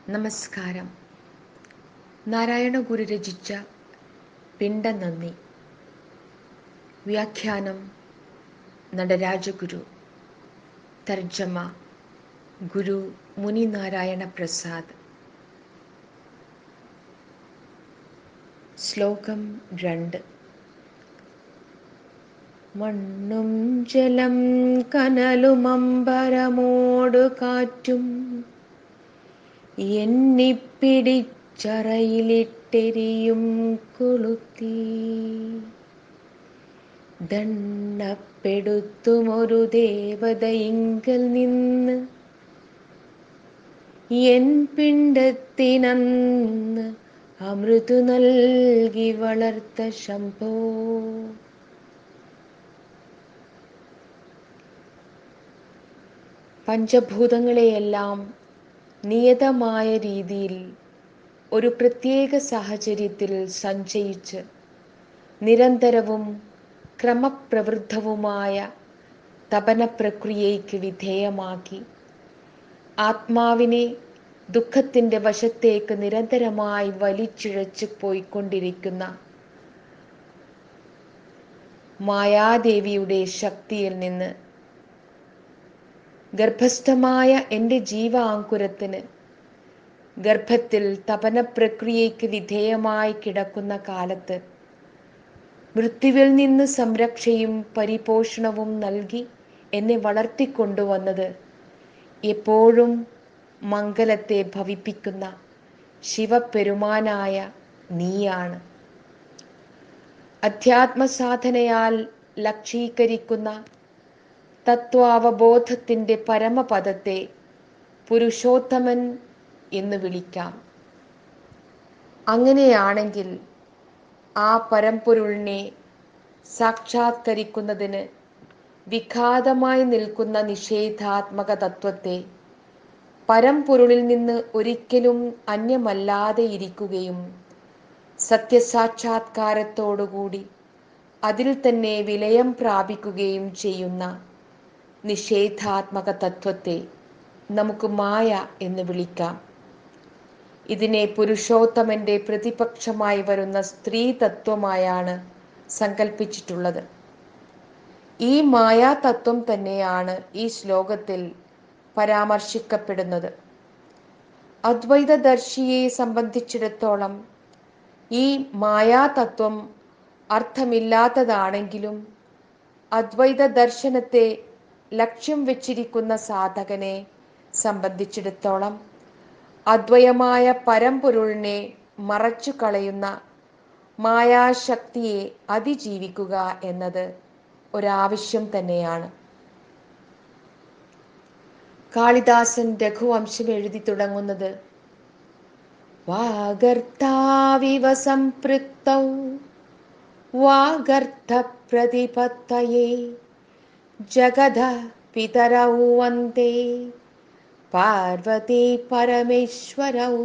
നമസ്കാരം നാരായണ ഗുരു രചിച്ച പിണ്ടനന്ദി വ്യാഖ്യാനം നടരാജഗുരു തർജമ ഗുരു മുനിനാരായണ പ്രസാദ് ശ്ലോകം രണ്ട് മണ്ണും ജലം കനലുമമ്പരമോട് കാറ്റും എണ്ണിപ്പിടിച്ചറയിലിട്ടെരിയും കൊളുത്തി ദണ്ണപ്പെടുത്തുമൊരു ദേവതയിങ്കൽ നിന്ന് എൻ പിണ്ടത്തിനന്ന് അമൃതു നൽകി വളർത്ത ശംഭോ പഞ്ചഭൂതങ്ങളെയെല്ലാം നിയതമായ രീതിയിൽ ഒരു പ്രത്യേക സാഹചര്യത്തിൽ സഞ്ചയിച്ച് നിരന്തരവും ക്രമപ്രവൃദ്ധവുമായ തപന പ്രക്രിയയ്ക്ക് വിധേയമാക്കി ആത്മാവിനെ ദുഃഖത്തിൻ്റെ വശത്തേക്ക് നിരന്തരമായി വലിച്ചിഴച്ച് പോയിക്കൊണ്ടിരിക്കുന്ന മായാദേവിയുടെ ശക്തിയിൽ നിന്ന് ഗർഭസ്ഥമായ എൻ്റെ ജീവാങ്കുരത്തിന് ഗർഭത്തിൽ തപന പ്രക്രിയയ്ക്ക് വിധേയമായി കിടക്കുന്ന കാലത്ത് മൃത്യുവിൽ നിന്ന് സംരക്ഷയും പരിപോഷണവും നൽകി എന്നെ വളർത്തിക്കൊണ്ടുവന്നത് എപ്പോഴും മംഗലത്തെ ഭവിപ്പിക്കുന്ന ശിവപെരുമാനായ നീയാണ് അധ്യാത്മസാധനയാൽ ലക്ഷീകരിക്കുന്ന തത്വാവബോധത്തിൻ്റെ പരമപദത്തെ പുരുഷോത്തമൻ എന്ന് വിളിക്കാം അങ്ങനെയാണെങ്കിൽ ആ പരമ്പൊരുളിനെ സാക്ഷാത്കരിക്കുന്നതിന് വിഘാതമായി നിൽക്കുന്ന നിഷേധാത്മക തത്വത്തെ പരമ്പൊരുളിൽ നിന്ന് ഒരിക്കലും അന്യമല്ലാതെ ഇരിക്കുകയും സത്യസാക്ഷാത്കാരത്തോടുകൂടി അതിൽ തന്നെ വിലയം പ്രാപിക്കുകയും ചെയ്യുന്ന നിഷേധാത്മക തത്വത്തെ നമുക്ക് മായ എന്ന് വിളിക്കാം ഇതിനെ പുരുഷോത്തമന്റെ പ്രതിപക്ഷമായി വരുന്ന സ്ത്രീ തത്വമായാണ് സങ്കല്പിച്ചിട്ടുള്ളത് ഈ മായാ തത്വം തന്നെയാണ് ഈ ശ്ലോകത്തിൽ പരാമർശിക്കപ്പെടുന്നത് അദ്വൈതദർശിയെ സംബന്ധിച്ചിടത്തോളം ഈ മായാതത്വം അർത്ഥമില്ലാത്തതാണെങ്കിലും അദ്വൈത ദർശനത്തെ ലക്ഷ്യം വെച്ചിരിക്കുന്ന സാധകനെ സംബന്ധിച്ചിടത്തോളം അദ്വയമായ പരമ്പൊരുളിനെ മറച്ചു കളയുന്ന മായാശക്തിയെ അതിജീവിക്കുക എന്നത് ഒരാവശ്യം തന്നെയാണ് കാളിദാസൻ രഘുവംശം എഴുതി തുടങ്ങുന്നത് വാഗർത്താവിവ സംപൃക്തൗ വാഗർത്ഥ പ്രതിപത്തയേ ജഗത പിതരൗ വന്ദേ പാർവതി പരമേശ്വരൗ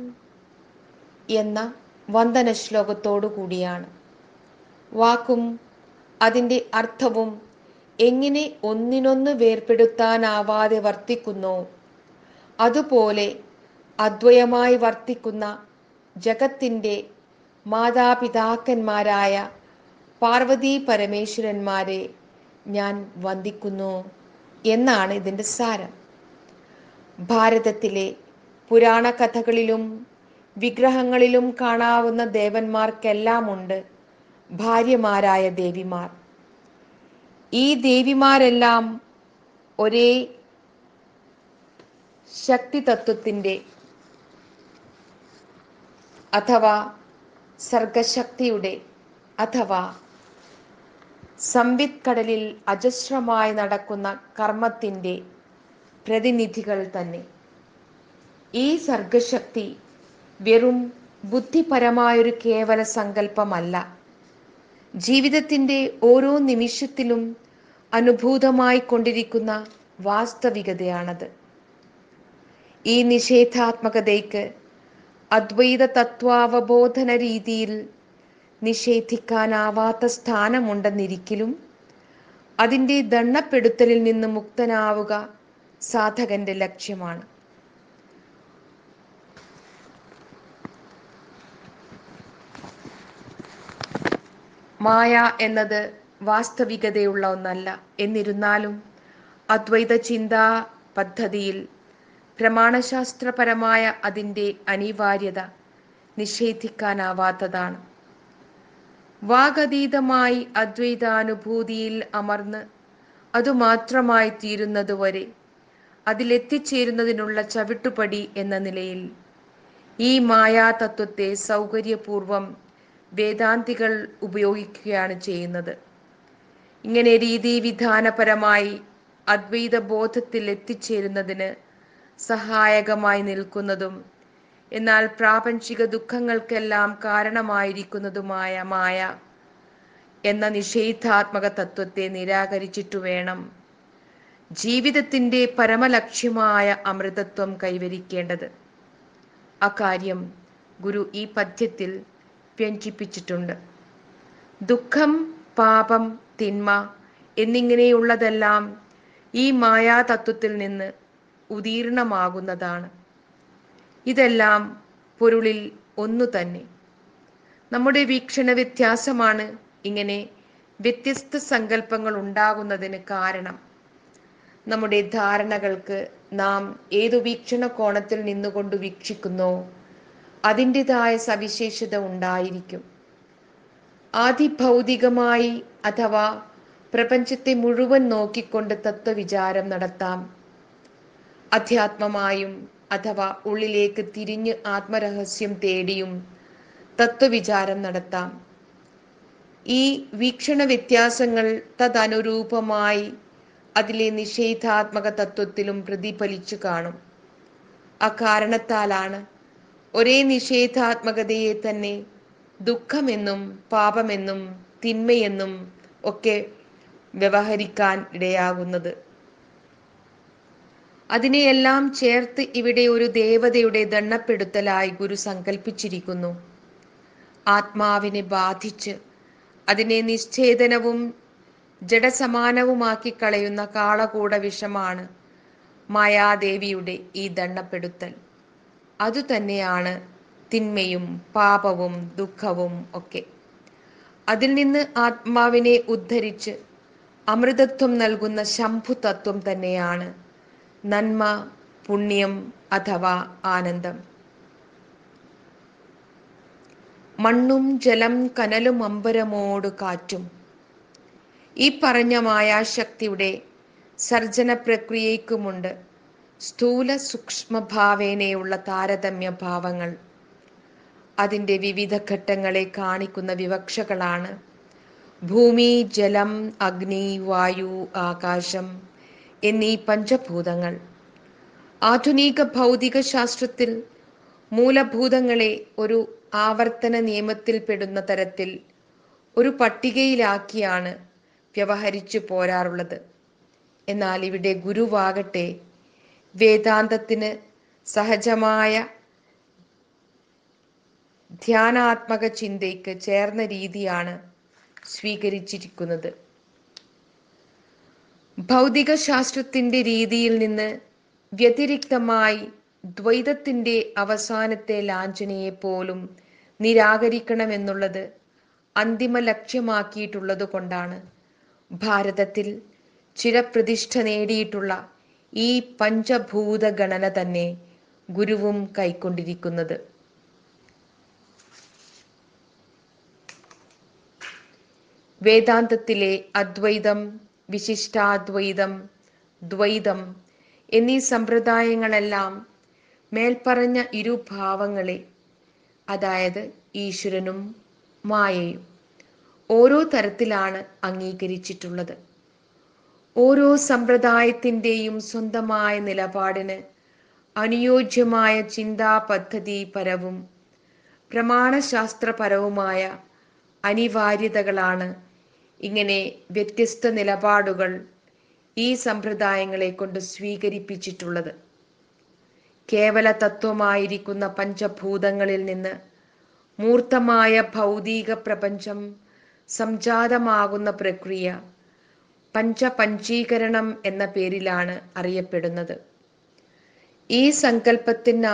എന്ന വന്ദന ശ്ലോകത്തോടു കൂടിയാണ് വാക്കും അതിൻ്റെ അർത്ഥവും എങ്ങനെ ഒന്നിനൊന്ന് വേർപെടുത്താനാവാതെ വർത്തിക്കുന്നോ അതുപോലെ അദ്വയമായി വർത്തിക്കുന്ന ജഗത്തിൻ്റെ മാതാപിതാക്കന്മാരായ പാർവതി പരമേശ്വരന്മാരെ ഞാൻ വന്ദിക്കുന്നു എന്നാണ് ഇതിൻ്റെ സാരം ഭാരതത്തിലെ പുരാണ കഥകളിലും വിഗ്രഹങ്ങളിലും കാണാവുന്ന ദേവന്മാർക്കെല്ലാം ഉണ്ട് ഭാര്യമാരായ ദേവിമാർ ഈ ദേവിമാരെല്ലാം ഒരേ ശക്തി തത്വത്തിൻ്റെ അഥവാ സർഗശക്തിയുടെ അഥവാ സംവിത് കടലിൽ അജസ്രമായി നടക്കുന്ന കർമ്മത്തിൻ്റെ പ്രതിനിധികൾ തന്നെ ഈ സർഗശക്തി വെറും ബുദ്ധിപരമായൊരു കേവല സങ്കല്പമല്ല ജീവിതത്തിൻ്റെ ഓരോ നിമിഷത്തിലും അനുഭൂതമായി കൊണ്ടിരിക്കുന്ന വാസ്തവികതയാണത് ഈ നിഷേധാത്മകതയ്ക്ക് അദ്വൈത തത്വാവബോധന രീതിയിൽ നിഷേധിക്കാനാവാത്ത സ്ഥാനമുണ്ടെന്നിരിക്കലും അതിൻ്റെ ദണ്ണപ്പെടുത്തലിൽ നിന്ന് മുക്തനാവുക സാധകന്റെ ലക്ഷ്യമാണ് മായ എന്നത് വാസ്തവികതയുള്ള ഒന്നല്ല എന്നിരുന്നാലും അദ്വൈത ചിന്താ പദ്ധതിയിൽ പ്രമാണശാസ്ത്രപരമായ അതിൻ്റെ അനിവാര്യത നിഷേധിക്കാനാവാത്തതാണ് വാഗതീതമായി അദ്വൈതാനുഭൂതിയിൽ അമർന്ന് അതുമാത്രമായി തീരുന്നതുവരെ അതിലെത്തിച്ചേരുന്നതിനുള്ള ചവിട്ടുപടി എന്ന നിലയിൽ ഈ മായാതത്വത്തെ സൗകര്യപൂർവം വേദാന്തികൾ ഉപയോഗിക്കുകയാണ് ചെയ്യുന്നത് ഇങ്ങനെ രീതിവിധാനപരമായി അദ്വൈത ബോധത്തിൽ എത്തിച്ചേരുന്നതിന് സഹായകമായി നിൽക്കുന്നതും എന്നാൽ പ്രാപഞ്ചിക ദുഃഖങ്ങൾക്കെല്ലാം കാരണമായിരിക്കുന്നതുമായ മായ എന്ന നിഷേധാത്മക തത്വത്തെ നിരാകരിച്ചിട്ടു വേണം ജീവിതത്തിന്റെ പരമലക്ഷ്യമായ അമൃതത്വം കൈവരിക്കേണ്ടത് അക്കാര്യം ഗുരു ഈ പദ്യത്തിൽ വ്യഞ്ജിപ്പിച്ചിട്ടുണ്ട് ദുഃഖം പാപം തിന്മ എന്നിങ്ങനെയുള്ളതെല്ലാം ഈ മായാതത്വത്തിൽ നിന്ന് ഉദീർണമാകുന്നതാണ് ഇതെല്ലാം പൊരുളിൽ ഒന്നു തന്നെ നമ്മുടെ വീക്ഷണ വ്യത്യാസമാണ് ഇങ്ങനെ വ്യത്യസ്ത സങ്കല്പങ്ങൾ ഉണ്ടാകുന്നതിന് കാരണം നമ്മുടെ ധാരണകൾക്ക് നാം ഏതു വീക്ഷണ കോണത്തിൽ നിന്നുകൊണ്ട് വീക്ഷിക്കുന്നോ അതിൻ്റെതായ സവിശേഷത ഉണ്ടായിരിക്കും ആദിഭൗതികമായി അഥവാ പ്രപഞ്ചത്തെ മുഴുവൻ നോക്കിക്കൊണ്ട് തത്വവിചാരം നടത്താം അധ്യാത്മമായും അഥവാ ഉള്ളിലേക്ക് തിരിഞ്ഞ് ആത്മരഹസ്യം തേടിയും തത്വവിചാരം നടത്താം ഈ വീക്ഷണ വ്യത്യാസങ്ങൾ തദനുരൂപമായി അതിലെ നിഷേധാത്മക തത്വത്തിലും പ്രതിഫലിച്ചു കാണും അക്കാരണത്താലാണ് ഒരേ നിഷേധാത്മകതയെ തന്നെ ദുഃഖമെന്നും പാപമെന്നും തിന്മയെന്നും ഒക്കെ വ്യവഹരിക്കാൻ ഇടയാകുന്നത് അതിനെയെല്ലാം ചേർത്ത് ഇവിടെ ഒരു ദേവതയുടെ ദണ്ണപ്പെടുത്തലായി ഗുരു സങ്കല്പിച്ചിരിക്കുന്നു ആത്മാവിനെ ബാധിച്ച് അതിനെ നിശ്ചേതനവും ജഡസമാനവുമാക്കി കളയുന്ന കാളകൂട വിഷമാണ് മായാദേവിയുടെ ഈ ദണ്ണപ്പെടുത്തൽ അതുതന്നെയാണ് തിന്മയും പാപവും ദുഃഖവും ഒക്കെ അതിൽ നിന്ന് ആത്മാവിനെ ഉദ്ധരിച്ച് അമൃതത്വം നൽകുന്ന ശംഭു തത്വം തന്നെയാണ് നന്മ പുണ്യം അഥവാ ആനന്ദം മണ്ണും ജലം കനലും അമ്പരമോട് കാറ്റും ഈ പറഞ്ഞ മായാശക്തിയുടെ സർജന പ്രക്രിയയ്ക്കുമുണ്ട് സ്ഥൂല സൂക്ഷ്മഭാവേനയുള്ള താരതമ്യ ഭാവങ്ങൾ അതിൻ്റെ വിവിധ ഘട്ടങ്ങളെ കാണിക്കുന്ന വിവക്ഷകളാണ് ഭൂമി ജലം അഗ്നി വായു ആകാശം എന്നീ പഞ്ചഭൂതങ്ങൾ ആധുനിക ഭൗതിക ശാസ്ത്രത്തിൽ മൂലഭൂതങ്ങളെ ഒരു ആവർത്തന നിയമത്തിൽപ്പെടുന്ന തരത്തിൽ ഒരു പട്ടികയിലാക്കിയാണ് വ്യവഹരിച്ചു പോരാറുള്ളത് എന്നാൽ ഇവിടെ ഗുരുവാകട്ടെ വേദാന്തത്തിന് സഹജമായ ധ്യാനാത്മക ചിന്തയ്ക്ക് ചേർന്ന രീതിയാണ് സ്വീകരിച്ചിരിക്കുന്നത് ഭൗതിക ശാസ്ത്രത്തിന്റെ രീതിയിൽ നിന്ന് വ്യതിരിക്തമായി ദ്വൈതത്തിന്റെ അവസാനത്തെ ലാഞ്ചനയെ പോലും നിരാകരിക്കണമെന്നുള്ളത് അന്തിമ ലക്ഷ്യമാക്കിയിട്ടുള്ളത് കൊണ്ടാണ് ഭാരതത്തിൽ ചിരപ്രതിഷ്ഠ നേടിയിട്ടുള്ള ഈ പഞ്ചഭൂത ഗണന തന്നെ ഗുരുവും കൈക്കൊണ്ടിരിക്കുന്നത് വേദാന്തത്തിലെ അദ്വൈതം വിശിഷ്ടാദ്വൈതം ദ്വൈതം എന്നീ സമ്പ്രദായങ്ങളെല്ലാം മേൽപ്പറഞ്ഞ ഇരുഭാവങ്ങളെ അതായത് ഈശ്വരനും മായയും ഓരോ തരത്തിലാണ് അംഗീകരിച്ചിട്ടുള്ളത് ഓരോ സമ്പ്രദായത്തിൻ്റെയും സ്വന്തമായ നിലപാടിന് അനുയോജ്യമായ ചിന്താ പദ്ധതി പരവും പ്രമാണശാസ്ത്രപരവുമായ അനിവാര്യതകളാണ് ഇങ്ങനെ വ്യത്യസ്ത നിലപാടുകൾ ഈ സമ്പ്രദായങ്ങളെ കൊണ്ട് സ്വീകരിപ്പിച്ചിട്ടുള്ളത് കേവല തത്വമായിരിക്കുന്ന പഞ്ചഭൂതങ്ങളിൽ നിന്ന് മൂർത്തമായ ഭൗതിക പ്രപഞ്ചം സംജാതമാകുന്ന പ്രക്രിയ പഞ്ചപഞ്ചീകരണം എന്ന പേരിലാണ് അറിയപ്പെടുന്നത് ഈ സങ്കല്പത്തിന്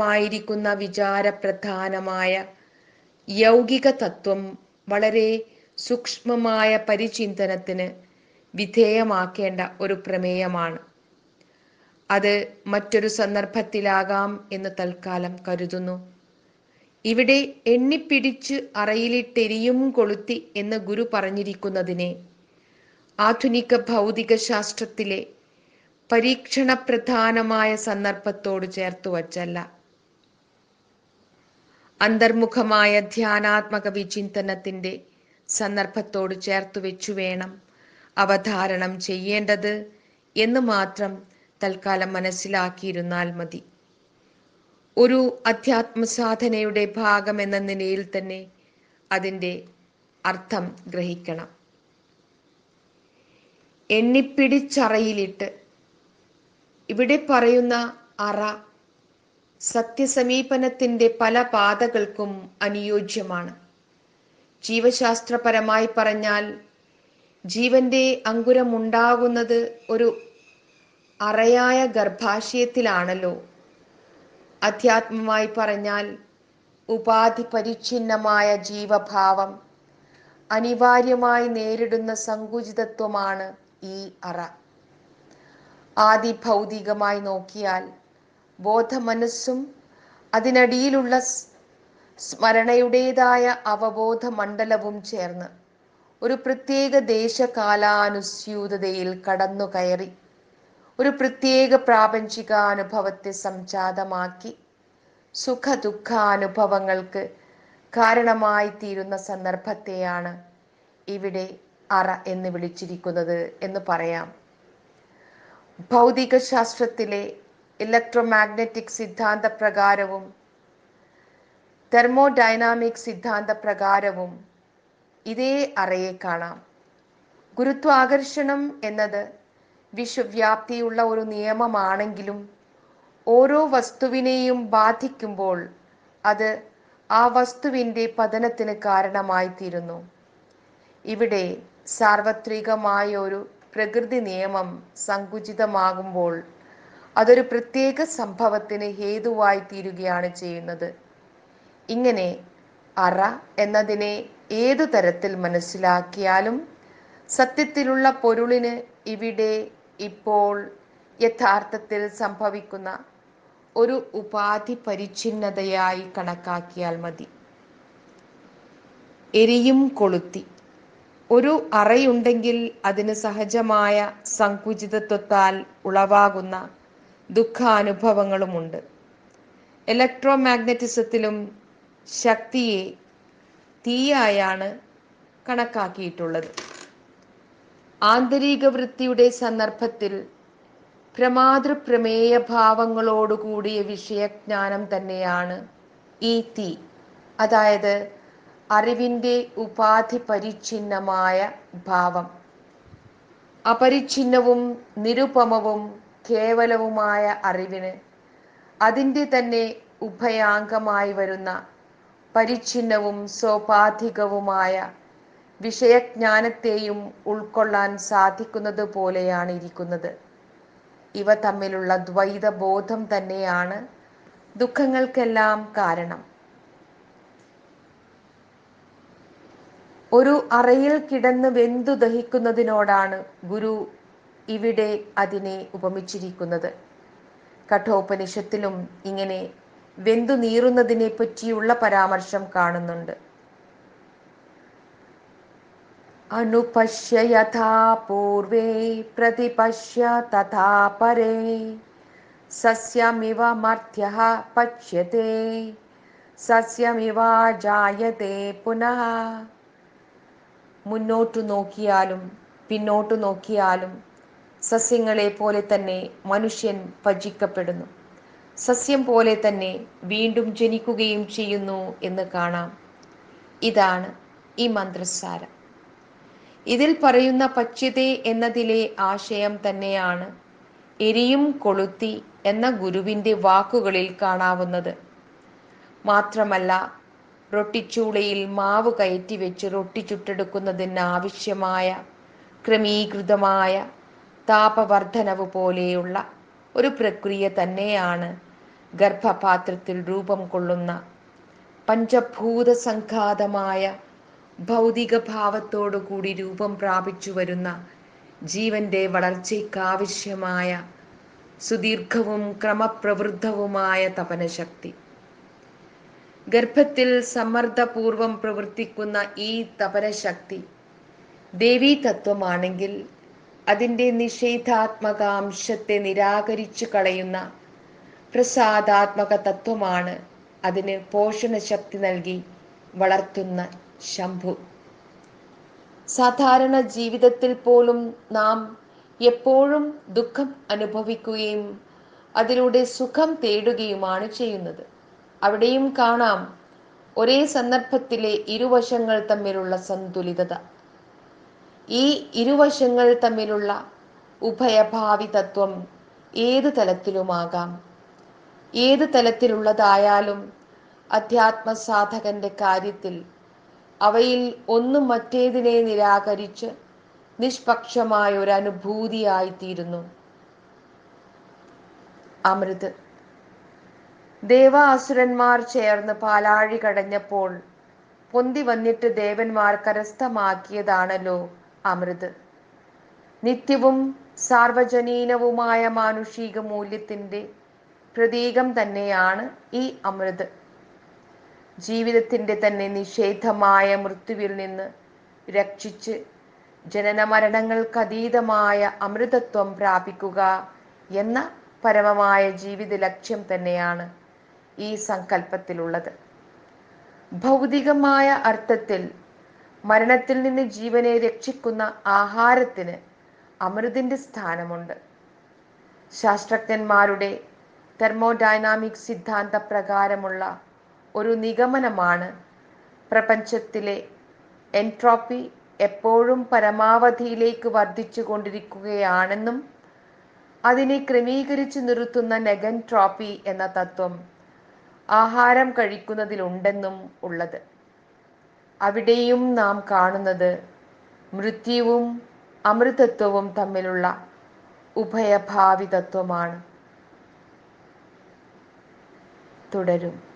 ആധാരമായിരിക്കുന്ന വിചാരപ്രധാനമായ യൗകിക തത്വം വളരെ സൂക്ഷ്മമായ പരിചിന്തനത്തിന് വിധേയമാക്കേണ്ട ഒരു പ്രമേയമാണ് അത് മറ്റൊരു സന്ദർഭത്തിലാകാം എന്ന് തൽക്കാലം കരുതുന്നു ഇവിടെ എണ്ണിപ്പിടിച്ച് അറയിലിട്ടെരിയും കൊളുത്തി എന്ന് ഗുരു പറഞ്ഞിരിക്കുന്നതിനെ ആധുനിക ഭൗതിക ശാസ്ത്രത്തിലെ പരീക്ഷണ പ്രധാനമായ സന്ദർഭത്തോട് ചേർത്തു വച്ചല്ല അന്തർമുഖമായ ധ്യാനാത്മക വിചിന്തനത്തിന്റെ സന്ദർഭത്തോട് ചേർത്തു വെച്ചു വേണം അവധാരണം ചെയ്യേണ്ടത് എന്ന് മാത്രം തൽക്കാലം മനസ്സിലാക്കിയിരുന്നാൽ മതി ഒരു അധ്യാത്മ സാധനയുടെ ഭാഗം എന്ന നിലയിൽ തന്നെ അതിൻ്റെ അർത്ഥം ഗ്രഹിക്കണം എണ്ണിപ്പിടിച്ചറയിലിട്ട് ഇവിടെ പറയുന്ന അറ സത്യസമീപനത്തിന്റെ പല പാതകൾക്കും അനുയോജ്യമാണ് ജീവശാസ്ത്രപരമായി പറഞ്ഞാൽ ജീവന്റെ അങ്കുരമുണ്ടാകുന്നത് ഒരു അറയായ ഗർഭാശയത്തിലാണല്ലോ അധ്യാത്മമായി പറഞ്ഞാൽ ഉപാധി പരിച്ഛിന്നമായ ജീവഭാവം അനിവാര്യമായി നേരിടുന്ന സങ്കുചിതത്വമാണ് ഈ അറ ആദി ഭൗതികമായി നോക്കിയാൽ ബോധമനസ്സും അതിനടിയിലുള്ള സ്മരണയുടേതായ അവബോധ മണ്ഡലവും ചേർന്ന് ഒരു പ്രത്യേക ദേശകാലാനുസ്യൂതതയിൽ കടന്നു കയറി ഒരു പ്രത്യേക പ്രാപഞ്ചിക അനുഭവത്തെ സംജാതമാക്കി സുഖ ദുഃഖാനുഭവങ്ങൾക്ക് കാരണമായി തീരുന്ന സന്ദർഭത്തെയാണ് ഇവിടെ അറ എന്ന് വിളിച്ചിരിക്കുന്നത് എന്ന് പറയാം ഭൗതിക ശാസ്ത്രത്തിലെ ഇലക്ട്രോമാഗ്നറ്റിക് സിദ്ധാന്ത പ്രകാരവും തെർമോഡൈനാമിക് സിദ്ധാന്ത പ്രകാരവും ഇതേ അറയെ കാണാം ഗുരുത്വാകർഷണം എന്നത് വിശ്വവ്യാപ്തിയുള്ള ഒരു നിയമമാണെങ്കിലും ഓരോ വസ്തുവിനെയും ബാധിക്കുമ്പോൾ അത് ആ വസ്തുവിൻ്റെ പതനത്തിന് കാരണമായി തീരുന്നു ഇവിടെ സാർവത്രികമായ ഒരു പ്രകൃതി നിയമം സങ്കുചിതമാകുമ്പോൾ അതൊരു പ്രത്യേക സംഭവത്തിന് ഹേതുവായി തീരുകയാണ് ചെയ്യുന്നത് ഇങ്ങനെ അറ എന്നതിനെ ഏതു തരത്തിൽ മനസ്സിലാക്കിയാലും സത്യത്തിലുള്ള പൊരുളിന് ഇവിടെ ഇപ്പോൾ യഥാർത്ഥത്തിൽ സംഭവിക്കുന്ന ഒരു ഉപാധി പരിച്ഛിന്നതയായി കണക്കാക്കിയാൽ മതി എരിയും കൊളുത്തി ഒരു അറയുണ്ടെങ്കിൽ അതിന് സഹജമായ സങ്കുചിതത്വത്താൽ ഉളവാകുന്ന ദുഃഖാനുഭവങ്ങളുമുണ്ട് ഇലക്ട്രോമാഗ്നറ്റിസത്തിലും ശക്തിയെ തീയായാണ് കണക്കാക്കിയിട്ടുള്ളത് ആന്തരിക വൃത്തിയുടെ സന്ദർഭത്തിൽ പ്രമാതൃപ്രമേയ ഭാവങ്ങളോടുകൂടിയ വിഷയജ്ഞാനം തന്നെയാണ് ഈ തീ അതായത് അറിവിൻ്റെ ഉപാധി പരിച്ഛിന്നമായ ഭാവം അപരിച്ഛിന്നവും നിരുപമവും കേവലവുമായ അറിവിന് അതിൻ്റെ തന്നെ ഉഭയാംഗമായി വരുന്ന പരിച്ഛിന്നവും സോപാധികവുമായ വിഷയജ്ഞാനത്തെയും ഉൾക്കൊള്ളാൻ സാധിക്കുന്നത് പോലെയാണ് ഇരിക്കുന്നത് ഇവ തമ്മിലുള്ള ദ്വൈത ബോധം തന്നെയാണ് ദുഃഖങ്ങൾക്കെല്ലാം കാരണം ഒരു അറയിൽ കിടന്ന് വെന്തു ദഹിക്കുന്നതിനോടാണ് ഗുരു ഇവിടെ അതിനെ ഉപമിച്ചിരിക്കുന്നത് കഠോപനിഷത്തിലും ഇങ്ങനെ വെന്തു നീറുന്നതിനെ പറ്റിയുള്ള പരാമർശം കാണുന്നുണ്ട് അനുപശ്യ യഥാ പൂർവേ പ്രതിപശ്യ തഥാ പരേ സസ്യമിവ മർത്യ പശ്യത്തെ സസ്യമിവ ജായത്തെ പുനഃ മുന്നോട്ടു നോക്കിയാലും പിന്നോട്ടു നോക്കിയാലും സസ്യങ്ങളെ പോലെ തന്നെ മനുഷ്യൻ ഭജിക്കപ്പെടുന്നു സസ്യം പോലെ തന്നെ വീണ്ടും ജനിക്കുകയും ചെയ്യുന്നു എന്ന് കാണാം ഇതാണ് ഈ മന്ത്രസാരം ഇതിൽ പറയുന്ന പച്യത്തെ എന്നതിലെ ആശയം തന്നെയാണ് എരിയും കൊളുത്തി എന്ന ഗുരുവിൻ്റെ വാക്കുകളിൽ കാണാവുന്നത് മാത്രമല്ല റൊട്ടിച്ചൂളയിൽ മാവ് കയറ്റി വെച്ച് റൊട്ടി ചുട്ടെടുക്കുന്നതിന് ആവശ്യമായ ക്രമീകൃതമായ താപവർദ്ധനവ് പോലെയുള്ള ഒരു പ്രക്രിയ തന്നെയാണ് ഗർഭപാത്രത്തിൽ രൂപം കൊള്ളുന്ന പഞ്ചഭൂത സംഘാതമായ ഭൗതിക ഭാവത്തോടു കൂടി രൂപം പ്രാപിച്ചു വരുന്ന ജീവന്റെ വളർച്ചയ്ക്കാവശ്യമായ സുദീർഘവും ക്രമപ്രവൃദ്ധവുമായ തപനശക്തി ഗർഭത്തിൽ സമ്മർദ്ദപൂർവം പ്രവർത്തിക്കുന്ന ഈ തപനശക്തി ദേവീ തത്വമാണെങ്കിൽ അതിൻ്റെ നിഷേധാത്മക അംശത്തെ നിരാകരിച്ചു കളയുന്ന പ്രസാദാത്മക തത്വമാണ് അതിന് പോഷണശക്തി നൽകി വളർത്തുന്ന ശംഭു സാധാരണ ജീവിതത്തിൽ പോലും നാം എപ്പോഴും ദുഃഖം അനുഭവിക്കുകയും അതിലൂടെ സുഖം തേടുകയുമാണ് ചെയ്യുന്നത് അവിടെയും കാണാം ഒരേ സന്ദർഭത്തിലെ ഇരുവശങ്ങൾ തമ്മിലുള്ള സന്തുലിതത ഈ ഇരുവശങ്ങൾ തമ്മിലുള്ള ഉഭയഭാവി തത്വം ഏത് തലത്തിലുമാകാം ഏത് തലത്തിലുള്ളതായാലും അധ്യാത്മ സാധകന്റെ കാര്യത്തിൽ അവയിൽ ഒന്നും മറ്റേതിനെ നിരാകരിച്ച് നിഷ്പക്ഷമായ ഒരു അനുഭൂതിയായിത്തീരുന്നു അമൃത് ദേവാസുരന്മാർ ചേർന്ന് പാലാഴി കടഞ്ഞപ്പോൾ പൊന്തി വന്നിട്ട് ദേവന്മാർ കരസ്ഥമാക്കിയതാണല്ലോ അമൃത് നിത്യവും സാർവജനീനവുമായ മാനുഷിക മൂല്യത്തിന്റെ പ്രതീകം തന്നെയാണ് ഈ അമൃത് ജീവിതത്തിന്റെ തന്നെ നിഷേധമായ മൃത്യുവിൽ നിന്ന് രക്ഷിച്ച് ജനന മരണങ്ങൾക്ക് അതീതമായ അമൃതത്വം പ്രാപിക്കുക എന്ന പരമമായ ജീവിത ലക്ഷ്യം തന്നെയാണ് ഈ സങ്കല്പത്തിലുള്ളത് ഭൗതികമായ അർത്ഥത്തിൽ മരണത്തിൽ നിന്ന് ജീവനെ രക്ഷിക്കുന്ന ആഹാരത്തിന് അമൃതിന്റെ സ്ഥാനമുണ്ട് ശാസ്ത്രജ്ഞന്മാരുടെ തെർമോഡൈനാമിക് സിദ്ധാന്ത പ്രകാരമുള്ള ഒരു നിഗമനമാണ് പ്രപഞ്ചത്തിലെ എൻട്രോപ്പി എപ്പോഴും പരമാവധിയിലേക്ക് വർദ്ധിച്ചു കൊണ്ടിരിക്കുകയാണെന്നും അതിനെ ക്രമീകരിച്ചു നിർത്തുന്ന നെഗൻട്രോപ്പി എന്ന തത്വം ആഹാരം കഴിക്കുന്നതിലുണ്ടെന്നും ഉള്ളത് അവിടെയും നാം കാണുന്നത് മൃത്യുവും അമൃതത്വവും തമ്മിലുള്ള ഉഭയഭാവി തത്വമാണ് തുടരും